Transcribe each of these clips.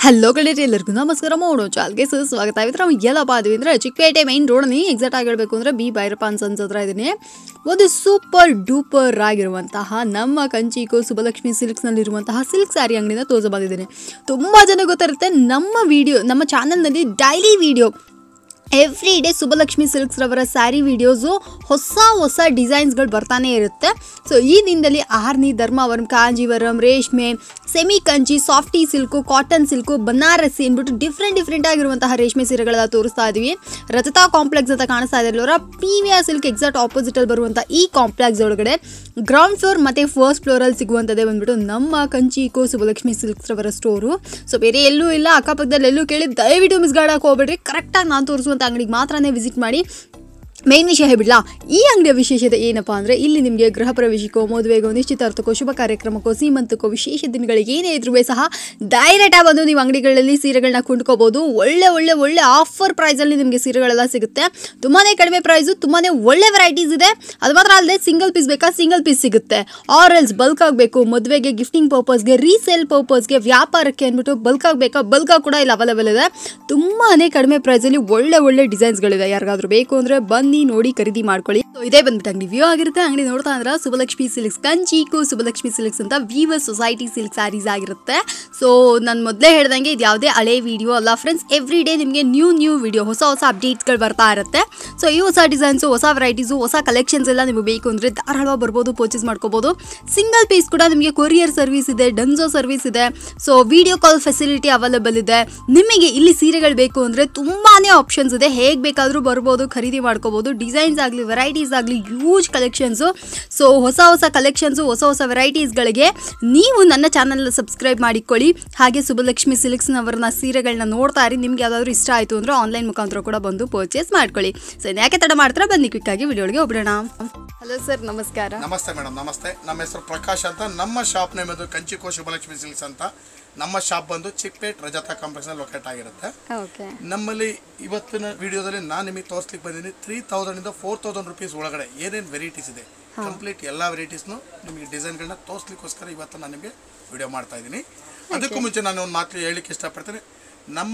Hello ಗೆಳೆಯರಿ ಎಲ್ಲರಿಗೂ ನಮಸ್ಕಾರ ಮಾಡೋಣ ಚಾಲ್ಗೆ ಸರ್ ಸ್ವಾಗತ ಆಯ್ತು ನಾವು ಎಲ್ಲಪ್ಪ ಆದ್ವಿ ಅಂದರೆ ಚಿಕ್ಕಪೇಟೆ ಮೈನ್ ರೋಡ್ನಿ ಎಕ್ಸಾಕ್ಟ್ ಆಗಿ ಹೇಳ್ಬೇಕು ಅಂದರೆ ಬಿ ಭೈರಪ್ಪ ಅಂತ ಹತ್ರ ಇದ್ದೀನಿ ಒಂದು ಸೂಪರ್ ಡೂಪರ್ ಆಗಿರುವಂತಹ ನಮ್ಮ ಕಂಚಿಕೋ ಸುಬಲಕ್ಷ್ಮಿ ಸಿಲ್ಕ್ಸ್ನಲ್ಲಿರುವಂತಹ ಸಿಲ್ಕ್ ಸ್ಯಾರಿ ಅಂಗಡಿನ ತೋರಿಸ ಬಂದಿದ್ದೀನಿ ತುಂಬ ಜನ ಗೊತ್ತಿರುತ್ತೆ ನಮ್ಮ ವಿಡಿಯೋ ನಮ್ಮ ಚಾನಲ್ನಲ್ಲಿ daily video every day Subalakshmi Silks ರವರ ಸ್ಯಾರಿ ವಿಡಿಯೋಸು ಹೊಸ ಹೊಸ ಡಿಸೈನ್ಸ್ಗಳು ಬರ್ತಾನೆ ಇರುತ್ತೆ ಸೊ ಈ ದಿನದಲ್ಲಿ ಆರ್ನಿ ಧರ್ಮಾವರಂ ಕಾಂಜೀವರಂ ರೇಷ್ಮೆ semi Kanchi soft silk cotton silk Banarasi ಅಂದ್ಬಿಟ್ಟು ಡಿಫ್ರೆಂಟ್ ಡಿಫ್ರೆಂಟ್ ಆಗಿರುವಂತಹ ರೇಷ್ಮೆ ಸೀರೆಗಳೆಲ್ಲ ತೋರಿಸ್ತಾ ಇದ್ವಿ ರಜತಾ ಕಾಂಪ್ಲೆಕ್ಸ್ ಅಂತ ಕಾಣಿಸ್ತಾ ಇದೆ ಅಲ್ಲವರ P V R silk exact ಆಪೋಸಿಟಲ್ಲಿ ಬರುವಂಥ ಈ ಕಾಂಪ್ಲೆಕ್ಸ್ ಒಳಗಡೆ ಗ್ರೌಂಡ್ ಫ್ಲೋರ್ ಮತ್ತು ಫಸ್ಟ್ ಫ್ಲೋರಲ್ಲಿ ಸಿಗುವಂಥದ್ದೇ ಬಂದ್ಬಿಟ್ಟು ನಮ್ಮ ಕಂಚಿ ಕೋ ಸುಬಲಕ್ಷ್ಮಿ ಸಿಲ್ಕ್ಸ್ ರವರ ಸ್ಟೋರು ಸೊ ಬೇರೆ ಎಲ್ಲೂ ಇಲ್ಲ ಅಕ್ಕಪಕ್ಕದಲ್ಲಿ ಎಲ್ಲೂ ಕೇಳಿ ದಯವಿಟ್ಟು ಮಿಸ್ಗಾಡಕ್ಕೆ ಹೋಗ್ಬೇಡ್ರಿ ಕರೆಕ್ಟಾಗಿ ನಾನು ತೋರಿಸುವಂಥ ಅಂಗಡಿಗೆ ಮಾತ್ರನೇ ವಿಸಿಟ್ ಮಾಡಿ ಮೇನ್ ವಿಷಯ ಹೇಳ್ಬಿಡ್ಲಾ ಈ ಅಂಗಡಿಯ ವಿಶೇಷತೆ ಏನಪ್ಪಾ ಅಂದರೆ ಇಲ್ಲಿ ನಿಮಗೆ ಗೃಹ ಪ್ರವೇಶಕ್ಕೋ ಮದುವೆಗೋ ನಿಶ್ಚಿತಾರ್ಥಕ್ಕೋ ಶುಭ ಕಾರ್ಯಕ್ರಮಕ್ಕೋ ಸೀಮಂತಕ್ಕೋ ವಿಶೇಷ ದಿನಗಳಿಗೆ ಏನೇ ಇದ್ರೂ ಸಹ ಡೈರೆಕ್ಟಾಗಿ ಬಂದು ನೀವು ಅಂಗಡಿಗಳಲ್ಲಿ ಸೀರೆಗಳನ್ನ ಕೊಂಡ್ಕೋಬೋದು ಒಳ್ಳೆ ಒಳ್ಳೆ ಒಳ್ಳೆ ಆಫರ್ ಪ್ರೈಸಲ್ಲಿ ನಿಮಗೆ ಸೀರೆಗಳೆಲ್ಲ ಸಿಗುತ್ತೆ ತುಂಬಾ ಕಡಿಮೆ ಪ್ರೈಸು ತುಂಬಾ ಒಳ್ಳೆ ವೆರೈಟೀಸ್ ಇದೆ ಅದು ಮಾತ್ರ ಅಲ್ಲದೆ ಸಿಂಗಲ್ ಪೀಸ್ ಬೇಕಾ ಸಿಂಗಲ್ ಪೀಸ್ ಸಿಗುತ್ತೆ ಆರಲ್ಸ್ ಬಲ್ಕ್ ಆಗಬೇಕು ಮದುವೆಗೆ ಗಿಫ್ಟಿಂಗ್ ಪರ್ಪಸ್ಗೆ ರೀಸೇಲ್ ಪರ್ಪಸ್ಗೆ ವ್ಯಾಪಾರಕ್ಕೆ ಅಂದ್ಬಿಟ್ಟು ಬಲ್ಕ್ ಆಗಬೇಕಾ ಬಲ್ಕ್ ಕೂಡ ಇಲ್ಲಿ ಅವೈಲೇಬಲ್ ಇದೆ ತುಂಬಾ ಕಡಿಮೆ ಪ್ರೈಸಲ್ಲಿ ಒಳ್ಳೆ ಒಳ್ಳೆ ಡಿಸೈನ್ಸ್ಗಳಿದೆ ಯಾರಿಗಾದ್ರೂ ಬೇಕು ಅಂದರೆ ಬನ್ನಿ ನೋಡಿ ಖರೀದಿ ಮಾಡ್ಕೊಳ್ಳಿ ಸೊ ಇದೇ ಬಂದ್ಬಿಟ್ಟು ಅಂಗಡಿ ವ್ಯೂ ಆಗಿರುತ್ತೆ ಅಂಗಡಿ ನೋಡ್ತಾ ಅಂದ್ರೆ ಸುಬಲಕ್ಷ್ಮಿ ಸಿಲ್ಕ್ಸ್ ಕಂಚೀಕು ಸುಬಲಕ್ಷ್ಮಿ ಸಿಲ್ಕ್ಸ್ ಅಂತ ವೀವರ್ ಸೊಸೈಟಿ ಸಿಲ್ಕ್ ಸ್ಯಾರೀಸ್ ಆಗಿರುತ್ತೆ ಸೊ ನಾನು ಮೊದಲೇ ಹೇಳ್ದಂಗೆ ಇದು ಯಾವುದೇ ಹಳೆ ವಿಡಿಯೋ ಅಲ್ಲ ಫ್ರೆಂಡ್ಸ್ ಎವ್ರಿ ಡೇ ನಿಮಗೆ ನ್ಯೂ ನ್ಯೂ ವಿಡಿಯೋ ಹೊಸ ಹೊಸ ಅಪ್ಡೇಟ್ಸ್ಗಳು ಬರ್ತಾ ಇರುತ್ತೆ ಸೊ ಈ ಹೊಸ ಡಿಸೈನ್ಸು ಹೊಸ ವೆರೈಟೀಸು ಹೊಸ ಕಲೆಕ್ಷನ್ಸ್ ಎಲ್ಲ ನಿಮಗೆ ಬೇಕು ಅಂದರೆ ಧಾರಾಳವಾಗಿ ಬರ್ಬೋದು ಪರ್ಚೇಸ್ ಮಾಡ್ಕೋಬೋದು ಸಿಂಗಲ್ ಪೀಸ್ ಕೂಡ ನಿಮಗೆ ಕೊರಿಯರ್ ಸರ್ವಿಸ್ ಇದೆ ಡನ್ಸೋ ಸರ್ವಿಸ್ ಇದೆ so video call facility available ಇದೆ ನಿಮಗೆ ಇಲ್ಲಿ ಸೀರೆಗಳು ಬೇಕು ಅಂದರೆ ತುಂಬಾ ಆಪ್ಷನ್ಸ್ ಇದೆ ಹೇಗೆ ಬೇಕಾದರೂ ಬರ್ಬೋದು ಖರೀದಿ ಮಾಡ್ಕೋಬೋದು ಡಿಸೈನ್ಸ್ ಆಗಲಿ ವೆರೈಟೀಸ್ ಆಗಲಿ ಯೂಜ್ ಕಲೆಕ್ಷನ್ಸು ಸೊ ಹೊಸ ಹೊಸ ಕಲೆಕ್ಷನ್ಸು ಹೊಸ ಹೊಸ ವೆರೈಟೀಸ್ಗಳಿಗೆ ನೀವು ನನ್ನ ಚಾನಲ್ ಸಬ್ಸ್ಕ್ರೈಬ್ ಮಾಡಿಕೊಳ್ಳಿ ಹಾಗೆ ಸುಬ್ಬಲಕ್ಷ್ಮಿ ಸಿಲ್ಕ್ಸ್ನವರನ್ನ ಸೀರೆಗಳನ್ನ ನೋಡ್ತಾ ಇರಿ ನಿಮ್ಗೆ ಯಾವ್ದಾದ್ರು ಇಷ್ಟ ಆಯಿತು ಅಂದರೆ ಆನ್ಲೈನ್ ಮುಖಾಂತರ ಕೂಡ ಬಂದು ಪರ್ಚೇಸ್ ಮಾಡ್ಕೊಳ್ಳಿ ಸೊ ಇನ್ನು ಯಾಕೆ ತಡ ಮಾಡ್ತಾರೆ ಬನ್ನಿ ಕ್ವಿಕ್ಕಾಗಿ ವಿಡಿಯೋಗೆ ಹೋಗ್ಬಿಡೋಣ ಹಲೋ ಸರ್ ನಮಸ್ಕಾರ ನಮಸ್ತೆ ಮೇಡಮ್ ನಮಸ್ತೆ ನಮ್ಮ ಹೆಸರು ಪ್ರಕಾಶ್ ಅಂತ ನಮ್ಮ ಶಾಪ್ ನೇಮ್ ಅದು ಕಂಚಿಕೋ ಶುಭಲಕ್ಷ್ಮಿ ಸಿಲ್ಕ್ಸ್ ಅಂತ ನಮ್ಮ ಶಾಪ್ ಬಂದು ಚಿಕ್ಪೇಟ್ ರಜತಾ ಕಾಂಪ್ಲೆಕ್ಸ್ ಲೊಕೇಟ್ ಆಗಿರುತ್ತೆ ಓಕೆ ನಮ್ಮಲ್ಲಿ ಇವತ್ತಿನ ವಿಡಿಯೋದಲ್ಲಿ ನಾನು ನಿಮಗೆ ತೋರಿಸ್ಲಿಕ್ಕೆ ಬಂದಿದ್ದೀನಿ ತ್ರೀ ತೌಸಂಡ್ ಇಂದ ಫೋರ್ ತೌಸಂಡ್ ರುಪೀಸ್ ಒಳಗಡೆ ಏನೇನು ವೆರೈಟೀಸ್ ಇದೆ ಕಂಪ್ಲೀಟ್ ಎಲ್ಲ ವೆರೈಟೀಸ್ನು ನಿಮಗೆ ಡಿಸೈನ್ಗಳನ್ನ ತೋರಿಸ್ಲಿಕ್ಕೋಸ್ಕರ ಇವತ್ತು ನಾನು ನಿಮಗೆ ವಿಡಿಯೋ ಮಾಡ್ತಾ ಇದ್ದೀನಿ ಅದಕ್ಕೂ ಮುಂಚೆ ನಾನು ಒಂದು ಮಾತು ಹೇಳಿಕ್ಕೆ ಇಷ್ಟಪಡ್ತೀನಿ ನಮ್ಮ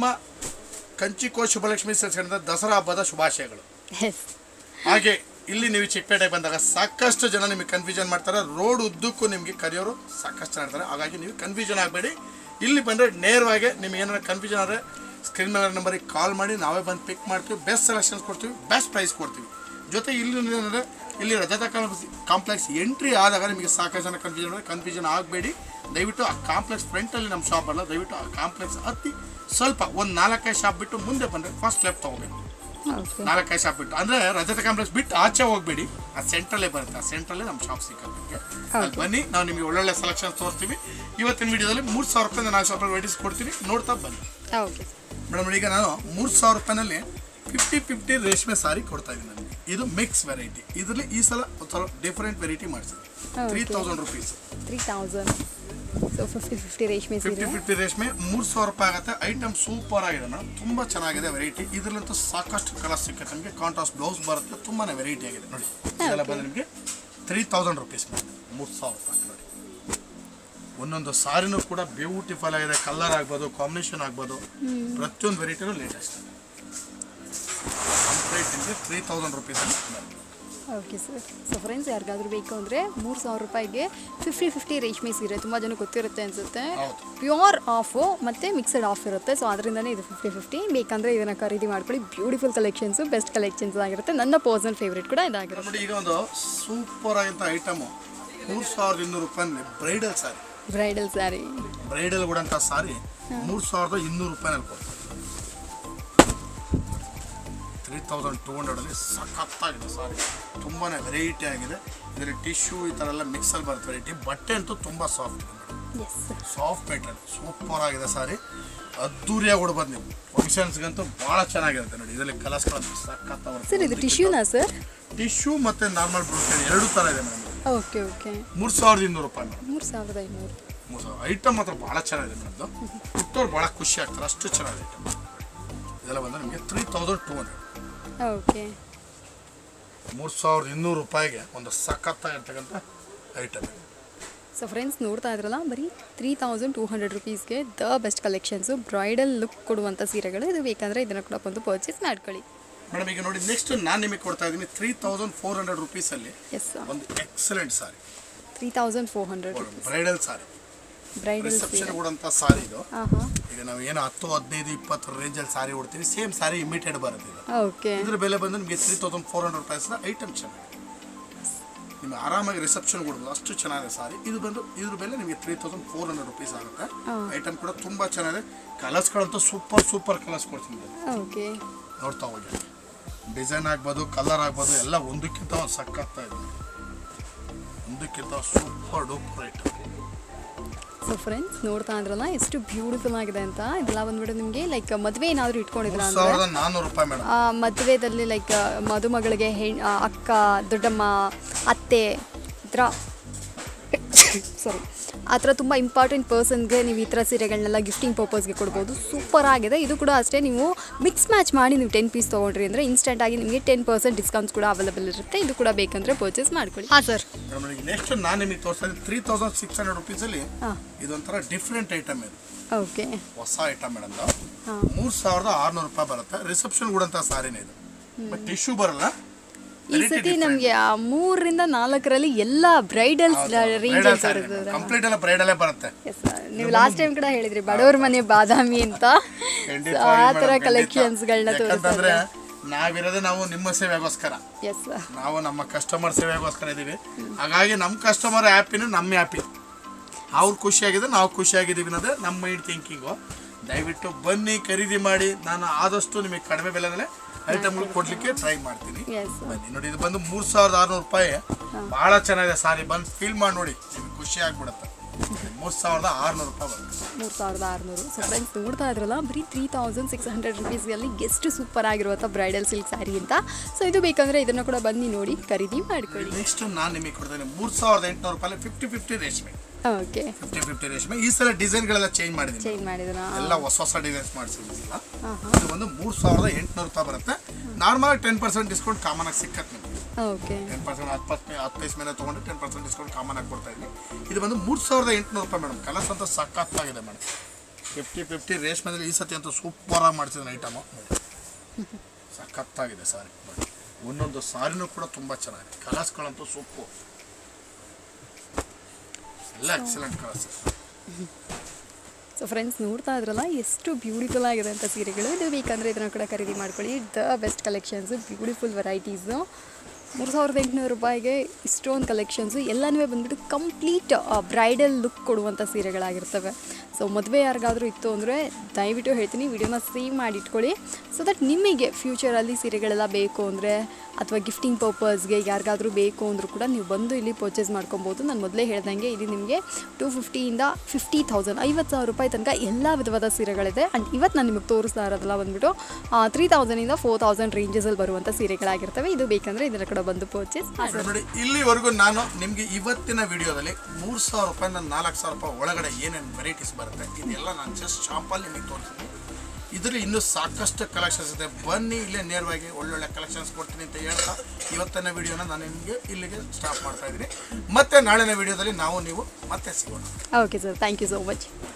ಕಂಚಿಕೋ ಶುಭಲಕ್ಷ್ಮಿ ಸಿಲ್ಕ್ಸ್ ಅಂತ ದಸರಾ ಹಬ್ಬದ ಶುಭಾಶಯಗಳು ಎಸ್ ಹಾಗೆ ಇಲ್ಲಿ ನೀವು ಚಿಕ್ಕಪೇಟೆಗೆ ಬಂದಾಗ ಸಾಕಷ್ಟು ಜನ ನಿಮಗೆ ಕನ್ಫ್ಯೂಷನ್ ಮಾಡ್ತಾರೆ ರೋಡ್ ಉದ್ದಕ್ಕೂ ನಿಮಗೆ ಕರೆಯೋರು ಸಾಕಷ್ಟು ಜನ ಇರ್ತಾರೆ ಹಾಗಾಗಿ ನೀವು ಕನ್ಫ್ಯೂಷನ್ ಆಗಬೇಡಿ ಇಲ್ಲಿ ಬಂದರೆ ನೇರವಾಗಿ ನಿಮ್ಗೆ ಏನಾರ ಕನ್ಫ್ಯೂಷನ್ ಆದರೆ ಸ್ಕ್ರೀನ್ ಮೇಲೆ ನಂಬರಿಗೆ ಕಾಲ್ ಮಾಡಿ ನಾವೇ ಬಂದು ಪಿಕ್ ಮಾಡ್ತೀವಿ ಬೆಸ್ಟ್ ಸೆಲೆಕ್ಷನ್ಸ್ ಕೊಡ್ತೀವಿ ಬೆಸ್ಟ್ ಪ್ರೈಸ್ ಕೊಡ್ತೀವಿ ಜೊತೆ ಇಲ್ಲಿ ಏನಂದರೆ ಇಲ್ಲಿ ರಜತಾ ಕಾಂಪ್ಲೆಕ್ಸ್ ಎಂಟ್ರಿ ಆದಾಗ ನಿಮಗೆ ಸಾಕಷ್ಟು ಜನ ಕನ್ಫ್ಯೂಷನ್ ಕನ್ಫ್ಯೂಷನ್ ಆಗಬೇಡಿ ದಯವಿಟ್ಟು ಆ ಕಾಂಪ್ಲೆಕ್ಸ್ ಫ್ರಂಟಲ್ಲಿ ನಮ್ಮ ಶಾಪ್ ಅಲ್ಲ ದಯವಿಟ್ಟು ಆ ಕಾಂಪ್ಲೆಕ್ಸ್ ಹತ್ತಿ ಸ್ವಲ್ಪ ಒಂದು ನಾಲ್ಕೈದು ಶಾಪ್ ಬಿಟ್ಟು ಮುಂದೆ ಬಂದರೆ ಫಸ್ಟ್ ಲೆಫ್ಟ್ ತೊಗೋಬೇಕು ಓಕೆ ನಾಲ್ಕೈದು ಶಾಪ್ ಬಿಟ್ಟು ಅಂದ್ರೆ ರಜತ ಕಾಂಪ್ಲೆಕ್ಸ್ ಬಿಟ್ಟು ಆಚೆ ಹೋಗ್ಬೇಡಿ ಆ ಸೆಂಟ್ರಲ್ಲೇ ಬರುತ್ತೆ ಆ ಸೆಂಟ್ರಲ್ಲೇ ನಮ್ಮ ಶಾಪ್ ಸಿಕ್ಕತ್ತೆ ನಿಮಗೆ ಅಲ್ಲಿ ಬನ್ನಿ ನಾವು ನಿಮಗೆ ಒಳ್ಳೊಳ್ಳೆ ಸೆಲೆಕ್ಷನ್ ತೋರಿಸ್ತೀವಿ ಇವತ್ತಿನ ವಿಡಿಯೋದಲ್ಲಿ ಮೂರು ಸಾವಿರ ರೂಪಾಯಿ ನಾಲ್ಕು ಸಾವಿರ ರೂಪಾಯಿ ವೆರೈಟೀಸ್ ಕೊಡ್ತೀನಿ ನೋಡ್ತಾ ಬನ್ನಿ ಓಕೆ ಮೇಡಮ್ ಈಗ ನಾನು ಮೂರು ಸಾವಿರ ರೂಪಾಯಿನಲ್ಲಿ ಫಿಫ್ಟಿ ಫಿಫ್ಟಿ ರೇಷ್ಮೆ ಸಾರಿ ಕೊಡ್ತಾ ಇದ್ದೀನಿ ನನಗೆ ಇದು ಮಿಕ್ಸ್ ವೆರೈಟಿ ಇದರಲ್ಲಿ ಈ ಸಲ ಒಂದು ಸ್ವಲ್ಪ ಡಿಫರೆಂಟ್ ವೆರೈಟಿ ಮಾಡಿಸಿದ್ವಿ three thousand rupees three thousand so fifty fifty ರೇಷ್ಮೆ ಫಿಫ್ಟಿ ಸೀರೆ ಫಿಫ್ಟಿ ರೇಷ್ಮೆ ಮೂರು ಸಾವಿರ ರೂಪಾಯಿ ಆಗುತ್ತೆ ಐಟಮ್ ಸೂಪರ್ ಆಗಿದೆ ಮೇಡಮ್ ತುಂಬ ಚೆನ್ನಾಗಿದೆ ವೆರೈಟಿ ಇದರಲ್ಲಂತೂ ಸಾಕಷ್ಟು ಕಲರ್ ಸಿಕ್ಕತ್ತೆ ನಿಮಗೆ ಕಾಂಟ್ರಾಸ್ಟ್ ಬ್ಲೌಸ್ ಬರುತ್ತೆ ತುಂಬಾ ವೆರೈಟಿ ಆಗಿದೆ ನೋಡಿ ಇದೆಲ್ಲ ಬಂದು ನಿಮಗೆ ತ್ರೀ ತೌಸಂಡ್ ರುಪೀಸ್ ಮೇಡಮ್ ಮೂರು ಸಾವಿರ ರೂಪಾಯಿ ನೋಡಿ ಒಂದೊಂದು ಸಾರಿನೂ ಕೂಡ ಬ್ಯೂಟಿಫುಲ್ ಆಗಿದೆ ಕಲರ್ ಆಗ್ಬೋದು ಕಾಂಬಿನೇಷನ್ ಆಗ್ಬೋದು ಪ್ರತಿಯೊಂದು ವೆರೈಟಿನೂ ಲೇಟೆಸ್ಟ್ ಕಂಪ್ಲೀಟ್ ನಿಮಗೆ three thousand rupees okay sir so friends ಯಾರಿಗಾದ್ರೂ ಬೇಕು ಅಂದರೆ ಮೂರು ಸಾವಿರ ರೂಪಾಯಿಗೆ ಫಿಫ್ಟಿ ಫಿಫ್ಟಿ ರೇಷ್ಮೆ ಸೀರೆ ತುಂಬ ಜನ ಗೊತ್ತಿರುತ್ತೆ ಅನಿಸುತ್ತೆ ಹೌದು. ಪ್ಯೂರ್ ಆಫು ಮತ್ತು ಮಿಕ್ಸಡ್ ಆಫ್ ಇರುತ್ತೆ ಸೊ ಅದರಿಂದನೇ ಇದು ಫಿಫ್ಟಿ ಫಿಫ್ಟಿ ಬೇಕಂದರೆ ಇದನ್ನು ಖರೀದಿ ಮಾಡ್ಕೊಳ್ಳಿ ಬ್ಯೂಟಿಫುಲ್ ಕಲೆಕ್ಷನ್ಸು ಬೆಸ್ಟ್ ಕಲೆಕ್ಷನ್ಸ್ ಆಗಿರುತ್ತೆ ನನ್ನ ಪರ್ಸನಲ್ ಫೇವ್ರೇಟ್ ಕೂಡ ಇದಾಗಿರುತ್ತೆ ನೋಡಿ ಈಗ ಒಂದು ಸೂಪರ್ ಆಗಿಂತ ಐಟಮು ಮೂರು ಸಾವಿರದ ಇನ್ನೂರು ರೂಪಾಯಿ bridal sari bridal sari bridal ಕೂಡ ಅಂತ ಸಾರಿ ಮೂರು ಸಾವಿರದ ಇನ್ನೂರು ರೂಪಾಯಿನಲ್ಲಿ ಕೊಡ್ತಾರೆ ತ್ರೀ ತೌಸಂಡ್ ಟೂ ಹಂಡ್ರೆಡಲ್ಲಿ ಸಖತ್ತಾಗಿದೆ ಸಾರಿ ತುಂಬಾ ವೆರೈಟಿ ಆಗಿದೆ ಇದರಲ್ಲಿ ಟಿಶ್ಯೂ ಈ ಥರ ಎಲ್ಲ ಮಿಕ್ಸಲ್ಲಿ ಬರುತ್ತೆ ವೆರೈಟಿ ಬಟ್ಟೆ ಅಂತೂ ತುಂಬ ಸಾಫ್ಟ್ ಇದೆ madam yes soft material super ಆಗಿದೆ ಸಾರಿ ಅದ್ದೂರಿಯಾಗಿ ಕೊಡ್ಬೋದು ನೀವು ಫಂಕ್ಷನ್ಸ್ಗಂತೂ ಭಾಳ ಚೆನ್ನಾಗಿರುತ್ತೆ ನೋಡಿ ಇದರಲ್ಲಿ ಕಲರ್ಸ್ಗಳು ಸಖತ್ತಾಗಿ ಸರ್ ಇದು ಟಿಶ್ಯೂನಾ ಸರ್ ಟಿಶ್ಯೂ ಮತ್ತು ನಾರ್ಮಲ್ ಬ್ರೂಸ್ಟೆಡ್ ಎರಡು ಥರ ಇದೆ ಮೇಡಮ್ ಓಕೆ ಓಕೆ ಮೂರು ಸಾವಿರದ ಇನ್ನೂರು ರೂಪಾಯಿ ಮೇಡಮ್ ಮೂರು ಸಾವಿರದ ಐನೂರು ಮೂರು ಸಾವಿರ ಐಟಮ್ ಮಾತ್ರ ಭಾಳ ಚೆನ್ನಾಗಿದೆ ಮೇಡಮ್ದು ಹುಟ್ಟೋರು ಭಾಳ ಖುಷಿ ಆಗ್ತಾರೆ ಅಷ್ಟು ಚೆನ್ನಾಗಿದೆ ಐಟಮ್ ಇದೆಲ್ಲ ಬಂದರೆ ನಿಮಗೆ three thousand two hundred okay ಮೂರು ಸಾವಿರದ ಇನ್ನೂರು ರೂಪಾಯಿಗೆ ಒಂದು ಸಖತ್ತಾಗಿರ್ತಕ್ಕಂಥ ಐಟಮ್ ಸೊ ಫ್ರೆಂಡ್ಸ್ ನೋಡ್ತಾ ಇದ್ರಲ್ಲ ಬರೀ ತ್ರೀ ತೌಸಂಡ್ ಟೂ ಹಂಡ್ರೆಡ್ ರುಪೀಸ್ಗೆ the best collections bridal look ಕೊಡುವಂಥ ಸೀರೆಗಳು ಇದು ಬೇಕಂದರೆ ಇದನ್ನು ಕೂಡ ಬಂದು ಪರ್ಚೇಸ್ ಮಾಡ್ಕೊಳ್ಳಿ ಮೇಡಮ್ ಈಗ ನೋಡಿ ನೆಕ್ಸ್ಟ್ ನಾನು ನಿಮಗೆ ಕೊಡ್ತಾ ಇದ್ದೀನಿ ತ್ರೀ ತೌಸಂಡ್ ಫೋರ್ ಹಂಡ್ರೆಡ್ ರುಪೀಸಲ್ಲಿ ಎಸ್ ಒಂದು excellent sari three thousand four hundred bridal sari bridal reception ಸೀರೆ ಕೊಡುವಂಥ ಸಾರಿ ಇದು ಹಾಂ ಹಾಂ ಈಗ ನಾವು ಏನು ಹತ್ತು ಹದಿನೈದು ಇಪ್ಪತ್ತು ರೇಂಜಲ್ಲಿ ಸಾರಿ ಉಡ್ತೀವಿ ಸೇಮ್ ಸಾರಿ ಇಮಿಟೆಡ್ ಬರುತ್ತೆ ಇದು ಓಕೆ ಇದ್ರ ಬೆಲೆ ಬಂದು ನಿಮಗೆ ತ್ರೀ ತೌಸಂಡ್ ಫೋರ್ ಹಂಡ್ರೆಡ್ ರುಪೀಸ್ನ ಐಟಮ್ ಚೆನ್ನಾಗಿದೆ ನಿಮಗೆ ಆರಾಮಾಗಿ ರಿಸೆಪ್ಷನ್ ಕೊಡ್ಬೋದು ಅಷ್ಟು ಚೆನ್ನಾಗಿದೆ ಸಾರಿ ಇದು ಬಂದು ಇದ್ರ ಬೆಲೆ ನಿಮಗೆ three thousand four hundred rupees ಆಗುತ್ತೆ ಐಟಮ್ ಕೂಡ ತುಂಬ ಚೆನ್ನಾಗಿದೆ ಕಲರ್ಸ್ಗಳಂತೂ ಸೂಪರ್ ಸೂಪರ್ ಕಲರ್ಸ್ ಕೊಡ್ತೀನಿ ಇದು. ಓಕೆ ನೋಡ್ತಾ ಹೋಗಿ ಡಿಸೈನ್ ಆಗ್ಬೋದು ಕಲರ್ ಆಗ್ಬೋದು ಎಲ್ಲ ಒಂದಕ್ಕಿಂತ ಒಂದು ಸಕ್ಕತ್ತ ಇದೆ ಒಂದಕ್ಕಿಂತ super duper item so friends ನೋಡ್ತಾ ಇದ್ರಲ್ಲ ಎಷ್ಟು ಬ್ಯೂಟಿಫುಲ್ ಆಗಿದೆ ಅಂತ ಇದೆಲ್ಲ ಬಂದ್ಬಿಟ್ಟು ನಿಮಗೆ ಲೈಕ್ ಮದುವೆ ಏನಾದರೂ ಇಟ್ಕೊಂಡಿದ್ರ ಮೂರು ಅಂದರೆ ಸಾವಿರದ ನಾನ್ನೂರು ರೂಪಾಯಿ ಮೇಡಮ್ ಆ, ಮದುವೆದಲ್ಲಿ ಲೈಕ್ ಮದುಮಗಳಿಗೆ ಹೆಣ್ ಆ, ಅಕ್ಕ ದೊಡ್ಡಮ್ಮ ಅತ್ತೆ ಈ ಥರ ಸಾರಿ ಆ ಥರ ತುಂಬ ಇಂಪಾರ್ಟೆಂಟ್ ಪರ್ಸನ್ಗೆ ನೀವು ಈ ಥರ ಸೀರೆಗಳನ್ನೆಲ್ಲ ಗಿಫ್ಟಿಂಗ್ ಪರ್ಪಸ್ಗೆ ಕೊಡ್ಬೋದು ಸೂಪರ್ ಆಗಿದೆ ಇದು ಕೂಡ ಅಷ್ಟೇ ನೀವು ಮಿಕ್ಸ್ ಮ್ಯಾಚ್ ಮಾಡಿ ನೀವು ಟೆನ್ ಪೀಸ್ ತೊಗೊಂಡ್ರಿ ಅಂದರೆ ಇನ್ಸ್ಟೆಂಟಾಗಿ ನಿಮಗೆ ಟೆನ್ ಪರ್ಸೆಂಟ್ ಡಿಸ್ಕೌಂಟ್ಸ್ ಕೂಡ ಅವೈಲೇಬಲ್ ಇರುತ್ತೆ ಇದು ಕೂಡ ಬೇಕಂದರೆ ಪರ್ಚೇಸ್ ಮಾಡ್ಕೊಳ್ಳಿ ಹಾಂ ಸರ್ ಮೇಡಮ್ ಈಗ ನೆಕ್ಸ್ಟ್ ನಾನು ನಿಮಗೆ ತೋರಿಸ್ತಾ ಇದ್ದೀನಿ ತ್ರೀ ತೌಸಂಡ್ ಸಿಕ್ಸ್ ಹಂಡ್ರೆಡ್ ರುಪೀಸಲ್ಲಿ ಹಾಂ ಇದೊಂಥರ ಡಿಫ್ರೆಂಟ್ ಐಟಮ್ ಇದು ಓಕೆ ಹೊಸ ಐಟಮ್ ಮೇಡಮ್ ಹಾಂ ಮೂರು ಸಾವಿರದ ಆರುನೂರು ರೂಪಾಯಿ ಬರುತ್ತೆ ರಿಸೆಪ್ಷನ್ ಕೊಡಂತ ಸಾರಿನೇ ಇದು ಬಟ್ ಟಿಶ್ಯೂ ಬರಲ್ಲ ಈ ಸತಿ ನಮಗೆ ಮೂರರಿಂದ ನಾಲ್ಕರಲ್ಲಿ ಎಲ್ಲ ಬ್ರೈಡಲ್ಸ್ ರೇಂಜ್ ಬರುತ್ತೆ ಕಂಪ್ಲೀಟ್ ಎಲ್ಲ ಬ್ರೈಡಲ್ಲೇ ಬರುತ್ತೆ ಎಸ್ ನೀವು ಲಾಸ್ಟ್ ಟೈಮ್ ಕೂಡ ಹೇಳಿದ್ರಿ ಬಡವ್ರ ಮನೆ ಬಾದಾಮಿ ಅಂತ ಖಂಡಿತ So, ಆ madam, ಥರ ಖಂಡಿತ. ಕಲೆಕ್ಷನ್ಸ್ಗಳನ್ನ ಯಾಕಂತಂದ್ರೆ ತೋರಿಸ್ತಾರೆ ನಾವಿರೋದೇ ನಾವು ನಿಮ್ಮ ಸೇವೆಗೋಸ್ಕರ ಎಸ್ ನಾವು ನಮ್ಮ ಕಸ್ಟಮರ್ ಸೇವೆಗೋಸ್ಕರ ಇದೀವಿ ಹಾಗಾಗಿ ನಮ್ಮ ಕಸ್ಟಮರ್ ಹ್ಯಾಪಿನೂ ನಮ್ಮ ಹ್ಯಾಪಿ ಅವ್ರು ಖುಷಿಯಾಗಿದೆ ನಾವು ಖುಷಿಯಾಗಿದ್ದೀವಿ ಅನ್ನೋದೇ ನಮ್ಮ ಮೈಂಡ್ ಥಿಂಕಿಂಗು ದಯವಿಟ್ಟು ಬನ್ನಿ ಖರೀದಿ ಮಾಡಿ ನಾನು ಆದಷ್ಟು ನಿಮಗೆ ಕಡಿಮೆ ಬೆಲೆನಲ್ಲೇ ಐಟಮ್ಗಳು ಕೊಡ್ಲಿಕ್ಕೆ ಟ್ರೈ ಮಾಡ್ತೀನಿ ಎಸ್ ಬನ್ನಿ ನೋಡಿ ಇದು ಬಂದು ಮೂರು ಸಾವಿರದ ಆರುನೂರು ರೂಪಾಯಿ ಭಾಳ ಚೆನ್ನಾಗಿದೆ ಸಾರಿ ಬಂದು ಫೀಲ್ ಮಾಡಿ ನೋಡಿ ನಿಮಗೆ ಖುಷಿ ಆಗ್ಬಿಡುತ್ತೆ ಮೂರು ಸಾವಿರದ ಆರುನೂರು ರೂಪಾಯಿ ಬರುತ್ತೆ ಮೂರು ಸಾವಿರದ ಆರುನೂರು ಸೊ ಫ್ರೆಂಡ್ಸ್ ನೋಡ್ತಾ ಇದ್ರಲ್ಲ ಬರೀ ತ್ರೀ ತೌಸಂಡ್ ಸಿಕ್ಸ್ ಹಂಡ್ರೆಡ್ ರುಪೀಸ್ನಲ್ಲಿ ಎಷ್ಟು ಸೂಪರ್ ಆಗಿರುವಂಥ ಬ್ರೈಡಲ್ ಸಿಲ್ಕ್ ಸ್ಯಾರಿ ಅಂತ ಸೊ ಇದು ಬೇಕಂದರೆ ಇದನ್ನು ಕೂಡ ಬನ್ನಿ ನೋಡಿ ಖರೀದಿ ಮಾಡ್ಕೊಳ್ಳಿ ನೆಕ್ಸ್ಟ್ ನಾನು ನಿಮಗೆ ಕೊಡ್ತೇನೆ ಮೂರು ಸಾವಿರದ ಎಂಟುನೂರು ರೂಪಾಯಿ ಫಿಫ್ಟಿ ಫಿಫ್ಟಿ ರೇಷ್ಮೆ ಓಕೆ ಫಿಫ್ಟಿ ಫಿಫ್ಟಿ ರೇಷ್ಮೆ ಈ ಸಲ ಡಿಸೈನ್ಗಳೆಲ್ಲ ಚೇಂಜ್ ಮಾಡಿದ್ದೀನಿ ಚೇಂಜ್ ಮಾಡಿದ್ರ ಎಲ್ಲ ಹೊಸ ಹೊಸ ಡಿಸೈನ್ಸ್ ಮಾಡಿಸಿದ್ದೀನಿಲ್ಲ ಹಾಂ ಹಾಂ ಇದು ಒಂದು ಮೂರು ಸಾವಿರದ ಎಂಟುನೂರು ರೂಪಾಯಿ ಬರುತ್ತೆ normal ten percent discount common ಆಗಿ ಸಿಕ್ಕತ್ತೆ ನಿಮಗೆ ಓಕೆ ಟೆನ್ ಪರ್ಸೆಂಟ್ ಹತ್ತು ಪರ್ಸೆಂಟ್ ಹತ್ತು ಪೈಸ್ ಮೇಲೆ ತೊಗೊಂಡು ಟೆನ್ ಪರ್ಸೆಂಟ್ ಡಿಸ್ಕೌಂಟ್ ಕಾಮನ್ ಆಗಿ ಕೊಡ್ತಾ ಇದ್ದೀನಿ ಇದು ಬಂದು ಮೂರು ಸಾವಿರದ ಎಂಟುನೂರು ರೂಪಾಯಿ ಮೇಡಮ್ ಕಲರ್ಸ್ ಅಂತ ಸಖತ್ತಾಗಿದೆ ಮೇಡಮ್ ಫಿಫ್ಟಿ ಫಿಫ್ಟಿ ರೇಷ್ಮೆದಲ್ಲಿ ಈ ಸತಿ ಅಂತೂ ಸೂಪರಾಗಿ ಮಾಡ್ತಿದ್ದೀನಿ ಐಟಮು ಸಖತ್ತಾಗಿದೆ ಸಾರಿ ನೋಡಿ ಒಂದೊಂದು ಸಾರಿನೂ ಕೂಡ ತುಂಬ ಚೆನ್ನಾಗಿದೆ ಕಲರ್ಸ್ಗಳಂತೂ ಸೂಪು ಎಲ್ಲ ಎಕ್ಸಲೆಂಟ್ ಕಲರ್ಸ್ ಸೊ ಫ್ರೆಂಡ್ಸ್ ನೋಡ್ತಾ ಇದ್ರಲ್ಲ ಎಷ್ಟು ಬ್ಯೂಟಿಫುಲ್ ಆಗಿದೆ ಅಂತ ಸೀರೆಗಳು ಇದು ಬೇಕಂದರೆ ಇದನ್ನು ಕೂಡ ಖರೀದಿ ಮಾಡ್ಕೊಳ್ಳಿ the best collections beautiful varieties ಮೂರು ಸಾವಿರದ ಎಂಟುನೂರು ರೂಪಾಯಿಗೆ ಇಷ್ಟೊಂದು ಕಲೆಕ್ಷನ್ಸು ಎಲ್ಲನೂ ಬಂದ್ಬಿಟ್ಟು ಕಂಪ್ಲೀಟ್ ಬ್ರೈಡಲ್ ಲುಕ್ ಕೊಡುವಂಥ ಸೀರೆಗಳಾಗಿರ್ತವೆ ಸೊ ಮದುವೆ ಯಾರಿಗಾದರೂ ಇತ್ತು ಅಂದರೆ ದಯವಿಟ್ಟು ಹೇಳ್ತೀನಿ ವಿಡಿಯೋನ ಸೇವ್ ಮಾಡಿ ಇಟ್ಕೊಳ್ಳಿ ಸೊ ದಟ್ ನಿಮಗೆ ಫ್ಯೂಚರಲ್ಲಿ ಸೀರೆಗಳೆಲ್ಲ ಬೇಕು ಅಂದರೆ ಅಥವಾ ಗಿಫ್ಟಿಂಗ್ ಪರ್ಪಸ್ಗೆ ಯಾರಿಗಾದರೂ ಬೇಕು ಅಂದರೂ ಕೂಡ ನೀವು ಬಂದು ಇಲ್ಲಿ ಪರ್ಚೇಸ್ ಮಾಡ್ಕೊಬೋದು ನಾನು ಮೊದಲೇ ಹೇಳ್ದಂಗೆ ಇಲ್ಲಿ ನಿಮಗೆ ಟೂ ಫಿಫ್ಟಿಯಿಂದ ಫಿಫ್ಟಿ ತೌಸಂಡ್ ಐವತ್ತು ಸಾವಿರ ರೂಪಾಯಿ ತನಕ ಎಲ್ಲ ವಿಧವಾದ ಸೀರೆಗಳಿದೆ ಆ್ಯಂಡ್ ಇವತ್ತು ನಾನು ನಿಮಗೆ ತೋರಿಸ್ತಾ ಇರೋದೆಲ್ಲ ಬಂದ್ಬಿಟ್ಟು ತ್ರೀ ತೌಸಂಡಿಂದ ಫೋರ್ ತೌಸಂಡ್ ರೇಂಜಸಲ್ಲಿ ಬರುವಂಥ ಸೀರೆಗಳಾಗಿರ್ತವೆ ಇದು ಬೇಕಂದರೆ ಇದರ ಕಡೆ ಬಂದು ಪರ್ಚೇಸ್ ನೋಡಿ ಇಲ್ಲಿವರೆಗೂ ನಾನು ನಿಮಗೆ ಇವತ್ತಿನ ವಿಡಿಯೋದಲ್ಲಿ ಮೂರು ಸಾವಿರ ರೂಪಾಯಿ ನಾಲ್ಕು ಸಾವಿರ ರೂಪಾಯಿ ಒಳಗಡೆ ಏನೇನು ವೆರೈಟೀಸ್ ಬರುತ್ತೆ ಇದೆಲ್ಲ ನಾನು ಜಸ್ಟ್ ಶಾಂಪಲ್ಲಿ ನಿಮಗೆ ತೋರಿಸ್ತೀನಿ ಇದರಲ್ಲಿ ಇನ್ನೂ ಸಾಕಷ್ಟು ಕಲೆಕ್ಷನ್ಸ್ ಇದೆ ಬನ್ನಿ ಇಲ್ಲೇ ನೇರವಾಗಿ ಒಳ್ಳೊಳ್ಳೆ ಕಲೆಕ್ಷನ್ಸ್ ಕೊಡ್ತೀನಿ ಅಂತ ಹೇಳ್ತಾ ಇವತ್ತಿನ ವಿಡಿಯೋನ ನಾನು ನಿಮಗೆ ಇಲ್ಲಿಗೆ ಸ್ಟಾಪ್ ಮಾಡ್ತಾ ಇದ್ದೀನಿ ಮತ್ತೆ ನಾಳಿನ ವಿಡಿಯೋದಲ್ಲಿ ನಾವು ನೀವು ಮತ್ತೆ ಸಿಗೋಣ okay sir thank you so much